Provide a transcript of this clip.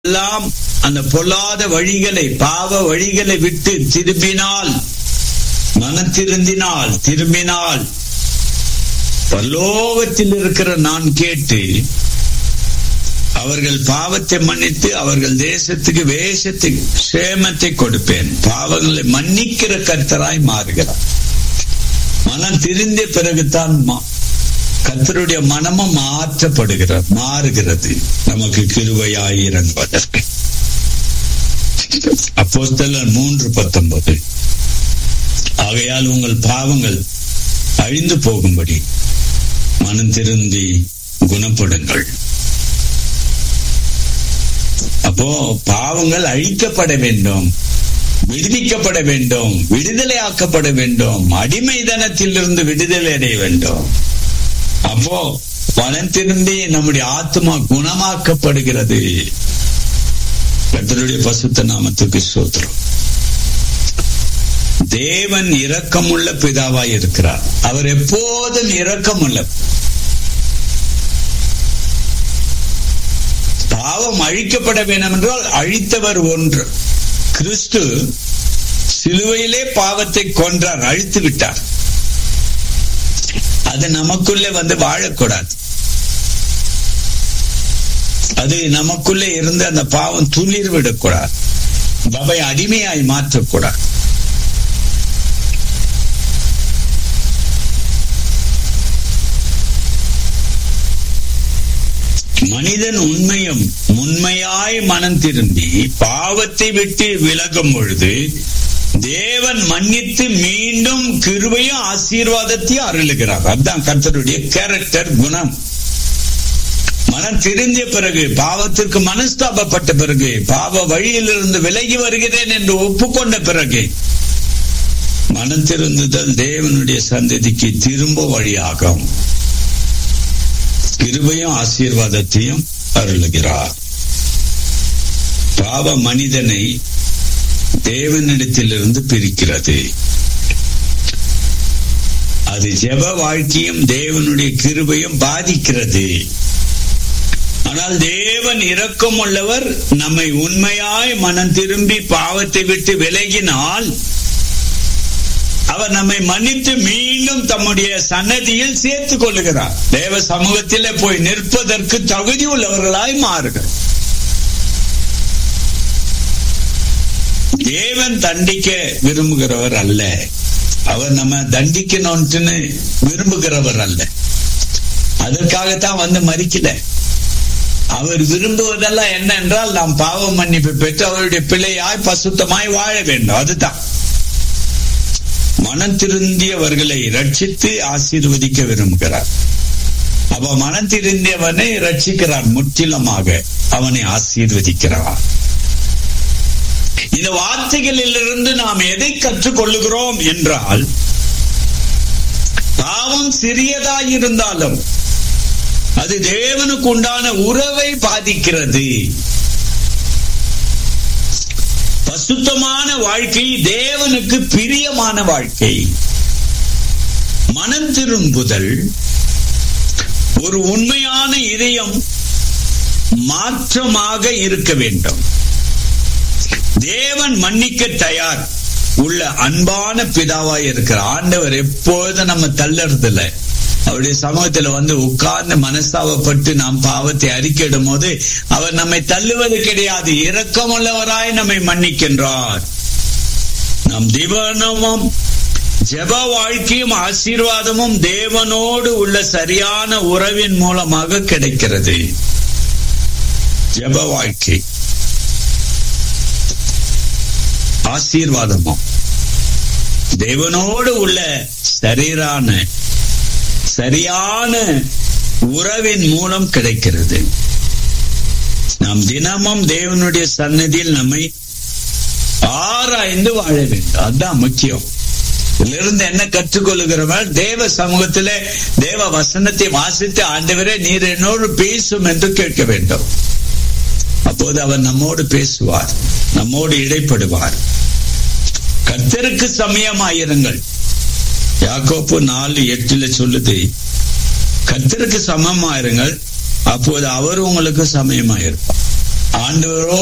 எல்லாம் அந்த பொல்லாத வழிகளை பாவ வழிகளை விட்டு திரும்பினால் மனத்திருந்தினால் திரும்பினால் பரலோகத்தில் இருக்கிற நான் கேட்டு அவர்கள் பாவத்தை மன்னித்து அவர்கள் தேசத்துக்கு வேஷத்தை சேமத்தை கொடுப்பேன் பாவங்களை மன்னிக்கிற கர்த்தராய் மாறுகிறார் மனம் திருந்திய பிறகுதான் கர்த்தருடைய மனமும் மாற்றப்படுகிறது மாறுகிறது நமக்கு கிருவையாய் இறங்குவதற்கு அப்போஸ்தலர் மூன்று பத்தொன்பது ஆகையால் உங்கள் பாவங்கள் அழிந்து போகும்படி மனம் திருந்தி குணப்படுங்கள் அப்போ பாவங்கள் அழிக்கப்பட வேண்டும் விடுவிக்கப்பட வேண்டும் விடுதலையாக்கப்பட வேண்டும் அடிமைதனத்திலிருந்து விடுதலை அடைய வேண்டும் அப்போ மனம் திரும்பி நம்முடைய ஆத்மா குணமாக்கப்படுகிறது கர்த்தருடைய பசுத்த நாமத்துக்கு சோத்திரம் தேவன் இரக்கமுள்ள பிதாவாய் இருக்கிறார் அவர் எப்போதும் இரக்கமுள்ள பாவம் அழிக்கப்பட வேண்டும் என்றால் அழித்தவர் ஒன்று கிறிஸ்து சிலுவையிலே பாவத்தை கொன்றார் அழித்து விட்டார் அது நமக்குள்ளே வந்து வாழக்கூடாது அது நமக்குள்ளே இருந்து அந்த பாவம் துளிர் விடக்கூடாது பவை அடிமையாய் மாற்றக்கூடாது மனிதன் உண்மையும் உண்மையாய் மனம் திரும்பி பாவத்தை விட்டு விலகும் பொழுது தேவன் மன்னித்து மீண்டும் கிருபையும் ஆசீர்வாதத்தையும் அருளுகிறார் அதுதான் கர்த்தருடைய கேரக்டர் குணம் மனம் திருந்திய பிறகு பாவத்திற்கு மனஸ்தாபப்பட்ட பிறகு பாவ வழியிலிருந்து விலகி வருகிறேன் என்று ஒப்புக்கொண்ட பிறகு மனம் திருந்துதல் தேவனுடைய சந்ததிக்கு திரும்ப வழியாகும் கிருபையும் ஆசீர்வாதத்தையும் அருளுகிறார் பாவ மனிதனை தேவனிடத்திலிருந்து பிரிக்கிறது அது ஜெப வாழ்க்கையும் தேவனுடைய கிருபையும் பாதிக்கிறது ஆனால் தேவன் இரக்கம் உள்ளவர் நம்மை உண்மையாய் மனம் திரும்பி பாவத்தை விட்டு விலகினால் அவர் நம்மை மன்னித்து மீண்டும் தம்முடைய சன்னதியில் சேர்த்துக் கொள்ளுகிறார் தேவ சமூகத்திலே போய் நிற்பதற்கு தகுதி உள்ளவர்களாய் மாறுகிறார் தேவன் தண்டிக்க விரும்புகிறவர் அல்ல அவர் நம்ம தண்டிக்கணும்னு விரும்புகிறவர் அல்ல அதற்காகத்தான் வந்து மறிக்கல அவர் விரும்புவதெல்லாம் என்ன என்றால் நாம் பாவ மன்னிப்பு பெற்று அவருடைய பிள்ளையாய் பசுத்தமாய் வாழ வேண்டும் அதுதான் மனம் திருந்தியவர்களை ரட்சித்து ஆசீர்வதிக்க விரும்புகிறார் அப்ப மனம் திருந்தியவனை ரட்சிக்கிறார் முற்றிலுமாக அவனை ஆசீர்வதிக்கிறார் இந்த வார்த்தைகளிலிருந்து நாம் எதை கற்றுக்கொள்ளுகிறோம் என்றால் பாவம் சிறியதாய் இருந்தாலும் அது தேவனுக்கு உண்டான உறவை பாதிக்கிறது பசுத்தமான வாழ்க்கை தேவனுக்கு பிரியமான வாழ்க்கை மனம் திரும்புதல் ஒரு உண்மையான இதயம் மாற்றமாக இருக்க வேண்டும் தேவன் மன்னிக்க தயார் உள்ள அன்பான பிதாவாய் இருக்கிற ஆண்டவர் எப்பொழுதும் நம்ம தள்ளறதில்லை அவருடைய சமூகத்தில் வந்து உட்கார்ந்து மனஸ்தாபப்பட்டு நாம் பாவத்தை அறிக்கையிடும் போது அவர் நம்மை தள்ளுவது கிடையாது இரக்கமுள்ளவராய் நம்மை மன்னிக்கின்றார் நம் திவனமும் ஜெப வாழ்க்கையும் ஆசீர்வாதமும் தேவனோடு உள்ள சரியான உறவின் மூலமாக கிடைக்கிறது ஜெப வாழ்க்கை ஆசீர்வாதமும் தேவனோடு உள்ள சரீரான சரியான உறவின் மூலம் கிடைக்கிறது நாம் தினமும் தேவனுடைய சன்னதியில் நம்மை ஆராய்ந்து வாழ வேண்டும் அதுதான் முக்கியம் இதிலிருந்து என்ன கற்றுக்கொள்ளுகிறவர் தேவ சமூகத்திலே தேவ வசனத்தை வாசித்து ஆண்டவரே நீர் என்னோடு பேசும் என்று கேட்க வேண்டும் அப்போது அவர் நம்மோடு பேசுவார் நம்மோடு இடைப்படுவார் கர்த்தருக்கு சமயமாயிருங்கள் யாக்கோப்பு நாலு எட்டுல சொல்லுது கர்த்தருக்கு சமமாயிருங்கள் அப்போது அவர் உங்களுக்கு சமயமாயிருப்பார் ஆண்டவரோ